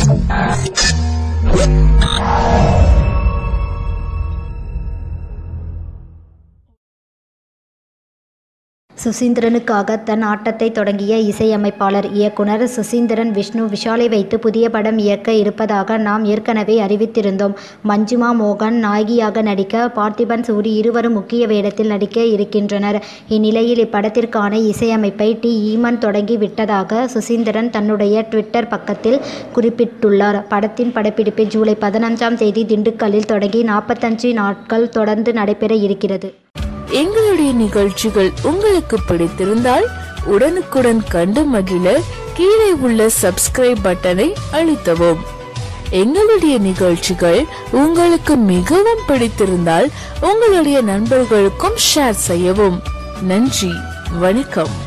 சுசீந்திரனுக்காக தன் ஆட்டத்தை தொடங்கிய இசையமைப்பாளர் இயக்குனர் சுசீந்திரன் விஷ்ணு விஷாலை வைத்து புதிய படம் இயக்க இருப்பதாக நாம் ஏற்கனவே அறிவித்திருந்தோம் மஞ்சுமா மோகன் நாயகியாக நடிக்க பார்த்திபன் சூரி இருவரும் முக்கிய வேடத்தில் நடிக்க இருக்கின்றனர் இந்நிலையில் இப்படத்திற்கான இசையமைப்பை டி ஈமன் தொடங்கி விட்டதாக சுசீந்திரன் தன்னுடைய ட்விட்டர் பக்கத்தில் குறிப்பிட்டுள்ளார் படத்தின் படப்பிடிப்பு ஜூலை பதினஞ்சாம் தேதி திண்டுக்கல்லில் தொடங்கி நாற்பத்தஞ்சு நாட்கள் தொடர்ந்து நடைபெற இருக்கிறது எங்களுடைய நிகழ்ச்சிகள் உங்களுக்கு பிடித்திருந்தால் உடனுக்குடன் கண்டு மகிழ கீழே உள்ள சப்ஸ்கிரைப் பட்டனை அழுத்தவும் எங்களுடைய நிகழ்ச்சிகள் உங்களுக்கு மிகவும் பிடித்திருந்தால் உங்களுடைய நண்பர்களுக்கும் ஷேர் செய்யவும் நன்றி வணக்கம்